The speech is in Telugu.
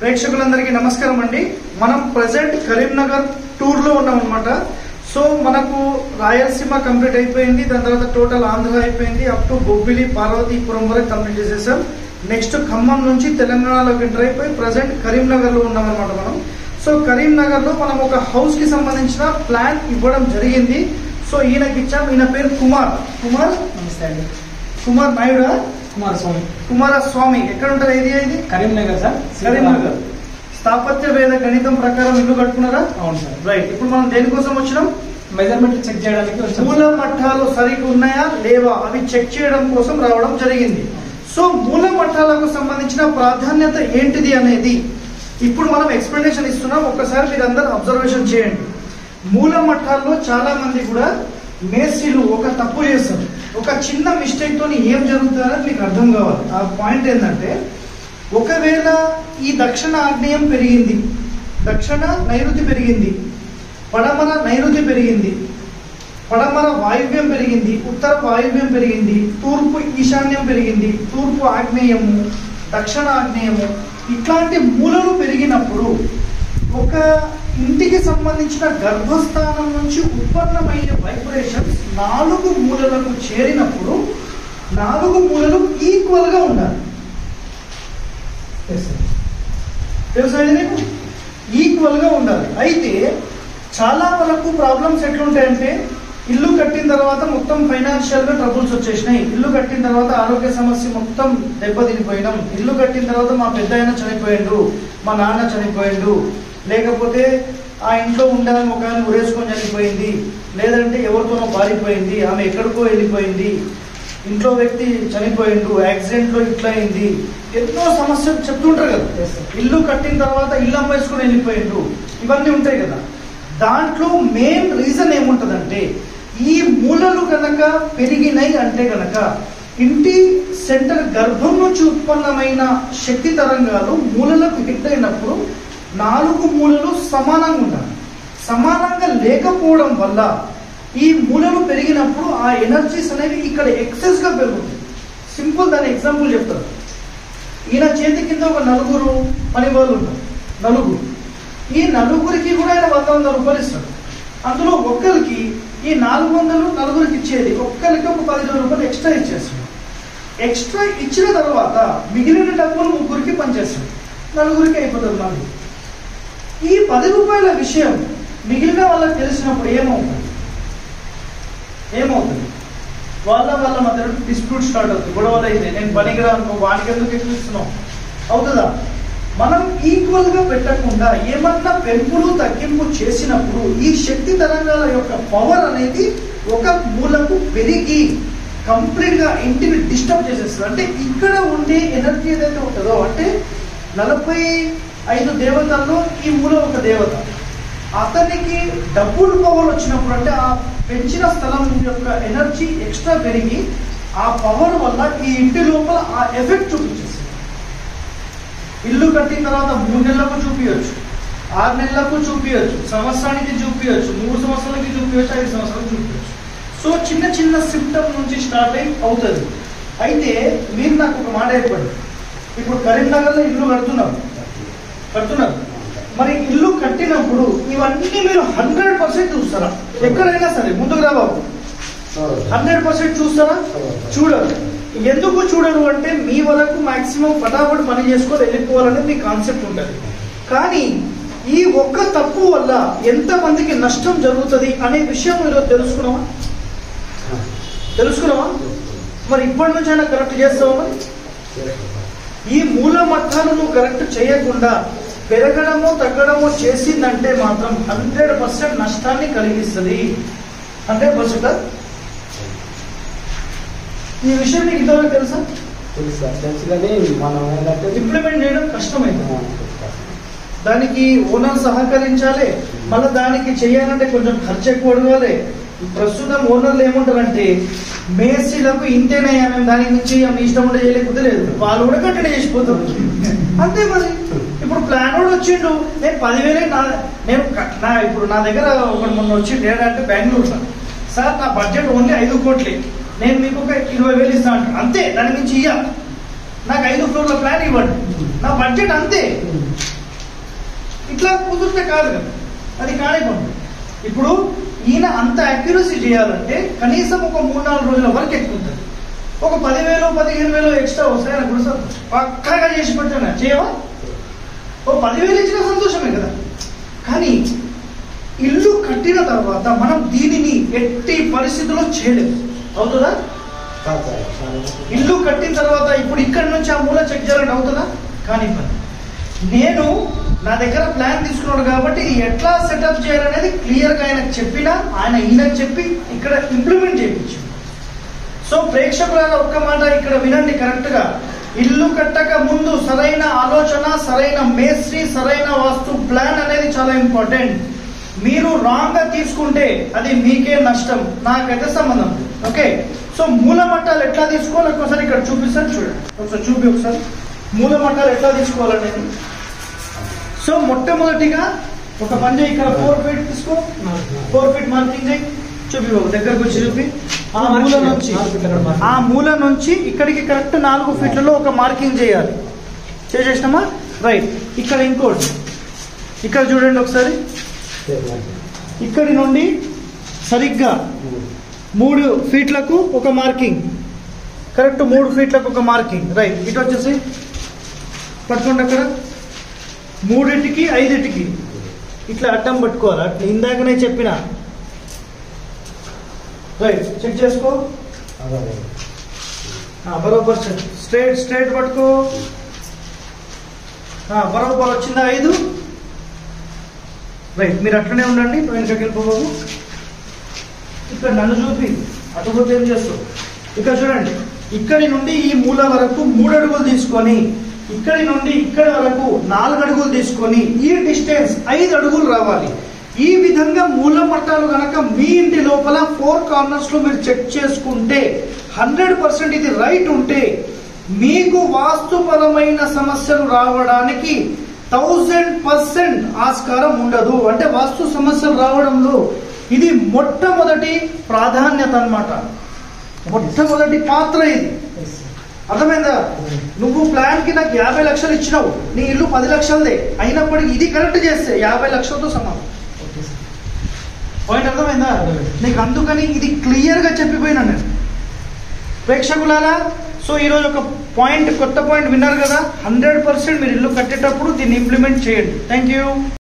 ప్రేక్షకులందరికీ నమస్కారం అండి మనం ప్రజెంట్ కరీంనగర్ టూర్ లో ఉన్నాం అనమాట సో మనకు రాయలసీమ కంప్లీట్ అయిపోయింది దాని తర్వాత టోటల్ ఆంధ్ర అయిపోయింది అప్ టు బొబ్బిలి పార్వతీపురం వరకు కంప్లీట్ చేసేసాం నెక్స్ట్ ఖమ్మం నుంచి తెలంగాణలోకి ఎంటర్ అయిపోయి ప్రజెంట్ కరీంనగర్ లో ఉన్నాం అనమాట మనం సో కరీంనగర్ లో మనం ఒక హౌస్ కి సంబంధించిన ప్లాన్ ఇవ్వడం జరిగింది సో ఈయనకి ఇచ్చాం ఈయన పేరు కుమార్ కుమార్ నమస్తే అండి కుమార్ నాయుడు కుమారస్వామి కుమారస్వామి ఎక్కడ ఉంటారు ఏరియా ఇది కరీంనగర్ సార్ కరీంనగర్ స్థాపత్య వేద గణితం ప్రకారం ఇల్లు కట్టుకున్నారా అవును సార్ రైట్ ఇప్పుడు మనం దేనికోసం వచ్చినాం మెజర్మెంట్ చెక్ చేయడానికి వచ్చాం మూల మఠాలు సరిగ్గా ఉన్నాయా లేవా అవి చెక్ చేయడం కోసం రావడం జరిగింది సో మూల మఠాలకు సంబంధించిన ప్రాధాన్యత ఏంటిది అనేది ఇప్పుడు మనం ఎక్స్ప్లెనేషన్ ఇస్తున్నాం ఒక్కసారి మీరు అందరు అబ్జర్వేషన్ చేయండి మూల మఠాల్లో చాలా మంది కూడా మేస్త్రీలు ఒక తప్పు చేస్తారు ఒక చిన్న మిస్టేక్ తోని ఏం జరుగుతుందని మీకు అర్థం కావాలి ఆ పాయింట్ ఏంటంటే ఒకవేళ ఈ దక్షిణ ఆగ్నేయం పెరిగింది దక్షిణ నైరుతి పెరిగింది పడమర నైరుతి పెరిగింది పడమర వాయువ్యం పెరిగింది ఉత్తర వాయువ్యం పెరిగింది తూర్పు ఈశాన్యం పెరిగింది తూర్పు ఆగ్నేయము దక్షిణ ఆగ్నేయము ఇట్లాంటి మూలలు పెరిగినప్పుడు ఒక ఇంటికి సంబంధించిన గర్భస్థానం నుంచి ఉత్పన్నమయ్యే వైబ్రేషన్స్ నాలుగు మూలలకు చేరినప్పుడు నాలుగు మూలలు ఈక్వల్ గా ఉండాలి తెలుసా ఇది నీకు ఈక్వల్ గా ఉండాలి అయితే చాలా వరకు ప్రాబ్లమ్స్ ఎట్లుంటాయంటే ఇల్లు కట్టిన తర్వాత మొత్తం ఫైనాన్షియల్ గా ట్రబుల్స్ వచ్చేసినాయి ఇల్లు కట్టిన తర్వాత ఆరోగ్య సమస్య మొత్తం దెబ్బతినిపోయినాం ఇల్లు కట్టిన తర్వాత మా పెద్ద ఆయన చనిపోయిండు మా నాన్న చనిపోయిండు లేకపోతే ఆ ఇంట్లో ఉండాలని ఒక ఆయన ఉరేసుకొని చనిపోయింది లేదంటే ఎవరితోనో పారిపోయింది ఆమె ఎక్కడికో వెళ్ళిపోయింది ఇంట్లో వ్యక్తి చనిపోయిండు యాక్సిడెంట్ లో ఇట్లా అయింది ఎన్నో సమస్యలు చెప్తుంటారు కదా Yes, sir. ఇల్లు కట్టిన తర్వాత ఇల్లు అమ్మేసుకుని వెళ్ళిపోయిండు ఇవన్నీ ఉంటాయి కదా దాంట్లో మెయిన్ రీజన్ ఏముంటదంటే ఈ మూలలు గనక పెరిగినాయి అంటే గనక ఇంటి సెంటర్ గర్భం నుంచి ఉత్పన్నమైన శక్తి తరంగాలు మూలలకు హిట్ అయినప్పుడు నాలుగు మూలలు సమానంగా ఉండాలి సమానంగా లేకపోవడం వల్ల ఈ మూలలు పెరిగినప్పుడు ఆ ఎనర్జీస్ అనేవి ఇక్కడ ఎక్సెస్ గా పెరుగుతాయి సింపుల్ దాని ఎగ్జాంపుల్ చెప్తారు ఈయన చేతి కింద ఒక నలుగురు పని వాళ్ళు ఉన్నారు నలుగురు ఈ నలుగురికి కూడా ఆయన వంద వంద రూపాయలు ఇస్తాడు అందులో ఒక్కరికి ఈ నాలుగు వందలు నలుగురికి ఇచ్చేది ఒక్కరికి ఒక పదిహేను రూపాయలు ఎక్స్ట్రా ఇచ్చేస్తాడు ఎక్స్ట్రా ఇచ్చిన తర్వాత మిగిలిన డబ్బులు ముగ్గురికి పనిచేస్తాడు నలుగురికి అయిపోతుంది నాలుగు ఈ పది రూపాయల విషయం మిగిలిన వాళ్ళకి తెలిసినప్పుడు ఏమవుతుంది ఏమవుతుంది వాళ్ళ వాళ్ళ మధ్య డిస్ప్యూట్ స్టార్ట్ అవుతుంది గొడవలు అయితే నేను పనికిరాను నువ్వు వానికి ఎందుకు ఎక్కువ ఇస్తున్నావు అవుతుందా మనం ఈక్వల్ గా పెట్టకుండా ఏమన్నా పెంపులు తగ్గింపు చేసినప్పుడు ఈ శక్తి తరంగాల యొక్క పవర్ అనేది ఒక మూలకు పెరిగి కంప్లీట్ గా ఇంటిని డిస్టర్బ్ చేసేస్తుంది అంటే ఇక్కడ ఉండే ఎనర్జీ ఏదైతే ఉంటుందో అంటే నలభై ఐదు దేవతల్లో ఈ మూల ఒక దేవత అతనికి డబ్బులు పవర్ వచ్చినప్పుడు అంటే ఆ పెంచిన స్థలం యొక్క ఎనర్జీ ఎక్స్ట్రా పెరిగి ఆ పవర్ వల్ల ఈ ఇంటి లోపల ఆ ఎఫెక్ట్ చూపించేస్తుంది ఇల్లు కట్టిన తర్వాత మూడు నెలలకు చూపించచ్చు ఆరు నెలలకు చూపించచ్చు సంవత్సరానికి చూపించచ్చు మూడు సంవత్సరాలకి చూపించచ్చు ఐదు సంవత్సరాలకు చూపించచ్చు సో చిన్న చిన్న సిమ్టమ్ నుంచి స్టార్ట్ అయి అవుతుంది అయితే మీరు నాకు ఒక మాట ఏర్పడింది ఇప్పుడు కరీంనగర్లో ఇల్లు కడుతున్నారు కడుతున్నారు మరి ఇల్లు కట్టినప్పుడు ఇవన్నీ మీరు హండ్రెడ్ పర్సెంట్ చూస్తారా ఎక్కడైనా సరే ముందుకు రా బాబు హండ్రెడ్ పర్సెంట్ చూస్తారా చూడరు ఎందుకు చూడరు అంటే మీ వరకు మాక్సిమం ఫటాఫట్ పని చేసుకొని వెళ్ళిపోవాలనేది మీ కాన్సెప్ట్ ఉంటుంది కానీ ఈ ఒక్క తప్పు వల్ల ఎంత మందికి నష్టం జరుగుతుంది అనే విషయం మీరు తెలుసుకున్నావా తెలుసుకున్నావా మరి ఇప్పటి నుంచి అయినా కరెక్ట్ చేస్తావా మరి ఈ మూల మట్టాలు నువ్వు కరెక్ట్ చేయకుండా పెరగడము తగ్గడము చేసిందంటే మాత్రం హండ్రెడ్ పర్సెంట్ నష్టాన్ని కలిగిస్తుంది హండ్రెడ్ పర్సెంట్ ఈ విషయం నీకు ఇంతవరకు తెలుసా తెలుసు సార్ తెలుసు కానీ మనం ఏంటంటే ఇంప్లిమెంట్ చేయడం కష్టమైంది దానికి ఓనర్ సహకరించాలి మళ్ళీ దానికి చేయాలంటే కొంచెం ఖర్చు ఎక్కువ అడగాలి ప్రస్తుతం ఓనర్లు ఏముంటారంటే మేస్త్రీలకు ఇంతేనయ్యా మేము దానికి నుంచి మీ ఇష్టం ఉంటే చేయలేకపోతే లేదు వాళ్ళు కూడా కట్టడి చేసిపోతారు అంతే మరి ఇప్పుడు ప్లాన్ కూడా వచ్చిండు నేను పదివేలే నా నేను క- నా ఇప్పుడు నా దగ్గర ఒకటి మొన్న వచ్చిండు ఏంటంటే బెంగళూరు సార్ సార్ నా బడ్జెట్ ఓన్లీ ఐదు కోట్లే నేను మీకు ఒక ఇరవై వేలు ఇస్తాను అంతే దాని నుంచి ఇయ్య నాకు ఐదు ఫ్లోర్ల ప్లాన్ ఇవ్వండి నా బడ్జెట్ అంతే ఇట్లా కుదిరితే కాదు కదా అది కానివ్వండి ఇప్పుడు ఈయన అంత అక్యురసీ చేయాలంటే కనీసం ఒక మూడు నాలుగు రోజుల వరకు ఎక్కుతుంది ఒక పదివేలు పదిహేను వేలు ఎక్స్ట్రా వస్తాయి నాకు సార్ పక్కాగా చేసి పెట్టాను చేయవా ఓ పదివేలు ఇచ్చిన సంతోషమే కదా కానీ ఇల్లు కట్టిన తర్వాత మనం దీనిని ఎట్టి పరిస్థితుల్లో చేయలేము అవుతుందా కాదు సార్ చాలా ఇల్లు కట్టిన తర్వాత ఇప్పుడు ఇక్కడ నుంచి ఆ మూల చెక్ చేయాలంటే అవుతుందా కానీ పని నేను నా దగ్గర ప్లాన్ తీసుకున్నాడు కాబట్టి ఇది ఎట్లా సెటప్ చేయాలనేది క్లియర్గా ఆయనకు చెప్పిన ఆయన ఈయనకు చెప్పి ఇక్కడ ఇంప్లిమెంట్ చేయించు సో ప్రేక్షకుల ఒక్క మాట ఇక్కడ వినండి కరెక్ట్ గా ఇల్లు కట్టక ముందు సరైన ఆలోచన సరైన మేస్త్రి సరైన వాస్తు ప్లాన్ అనేది చాలా ఇంపార్టెంట్ మీరు రాంగ్ గా తీసుకుంటే అది మీకే నష్టం నాకైతే సంబంధం లేదు. ఓకే సో మూల మట్టాలు ఎట్లా తీసుకోవాలి ఒకసారి ఇక్కడ చూపిస్తాను చూడండి ఒకసారి చూపి ఒకసారి మూల మట్టాలు ఎట్లా తీసుకోవాలనేది సో మొట్టమొదటిగా ఒక పని చేయి ఇక్కడ ఫోర్ ఫీట్ తీసుకో ఫోర్ ఫీట్ మార్కింగ్ చేయి చూపి బాబు దగ్గరకు వచ్చి చూపి ఆ మూల నుంచి ఆ మూల నుంచి ఇక్కడికి కరెక్ట్ నాలుగు ఫీట్లలో ఒక మార్కింగ్ చేయాలి చేసేసినామా రైట్ ఇక్కడ ఇంకోటి ఇక్కడ చూడండి ఒకసారి ఇక్కడి నుండి సరిగ్గా మూడు ఫీట్లకు ఒక మార్కింగ్ కరెక్ట్ మూడు ఫీట్లకు ఒక మార్కింగ్ రైట్ ఇటు వచ్చేసి పట్టుకోండి అక్కడ మూడింటికి ఐదింటికి ఇట్లా అడ్డం పట్టుకోవాలి అట్లా ఇందాకనే చెప్పిన రైట్ చెక్ చేసుకో ఆ, బరోబర్ చెక్ స్ట్రైట్ స్ట్రైట్ పట్టుకో ఆ, బరోబర్ వచ్చిందా ఐదు రైట్ మీరు అట్లనే ఉండండి వెనకకి వెళ్ళిపోబాబు ఇక్కడ నన్ను చూపి అటు పోతే ఏం చేస్తావు ఇక్కడ చూడండి ఇక్కడి నుండి ఈ మూల వరకు మూడు అడుగులు తీసుకొని ఇక్కడి నుండి ఇక్కడి వరకు నాలుగు అడుగులు తీసుకొని ఈ డిస్టెన్స్ ఐదు అడుగులు రావాలి ఈ విధంగా మూల మట్టాలు గనక మీ ఇంటి లోపల ఫోర్ కార్నర్స్ లో మీరు చెక్ చేసుకుంటే హండ్రెడ్ పర్సెంట్ ఇది రైట్ ఉంటే మీకు వాస్తుపరమైన సమస్యలు రావడానికి థౌజండ్ పర్సెంట్ ఆస్కారం ఉండదు అంటే వాస్తు సమస్యలు రావడంలో ఇది మొట్టమొదటి ప్రాధాన్యత అన్నమాట మొట్టమొదటి పాత్ర ఇది అర్థమైందా నువ్వు ప్లాన్ కి నాకు యాభై లక్షలు ఇచ్చినావు నీ ఇల్లు పది లక్షలదే అయినప్పటికీ ఇది కరెక్ట్ చేస్తే యాభై లక్షలతో సమానం పాయింట్ అర్థమైందా నీకు అందుకని ఇది క్లియర్ గా చెప్పిపోయినా నేను ప్రేక్షకులారా సో ఈరోజు ఒక పాయింట్ కొత్త పాయింట్ విన్నారు కదా హండ్రెడ్ పర్సెంట్ మీరు ఇల్లు కట్టేటప్పుడు దీన్ని ఇంప్లిమెంట్ చేయండి థ్యాంక్ యూ